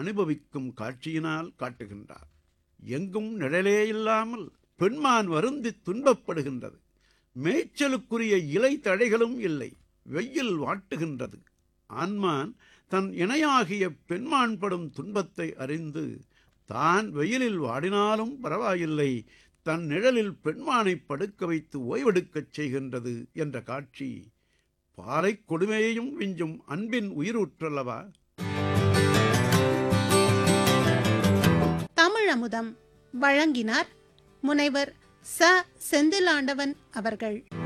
அனுபவிக்கும் காட்சியினால் காட்டுகின்றார் எங்கும் நிழலே இல்லாமல் பெண்மான் வருந்தி துன்பப்படுகின்றது மேய்ச்சலுக்குரிய இலை தழைகளும் இல்லை வெயில் வாட்டுகின்றது ஆண்மான் தன் இணையாகிய பெண்மான் படும் துன்பத்தை அறிந்து தான் வெயிலில் வாடினாலும் பரவாயில்லை தன் நிழலில் பெண்மானை படுக்க வைத்து ஓய்வெடுக்கச் செய்கின்றது என்ற காட்சி பாலை கொடுமையையும் விஞ்சும் அன்பின் உயிரூற்றல்லவா தமிழமுதம் வழங்கினார் முனைவர் ச செந்திலாண்டவன் அவர்கள்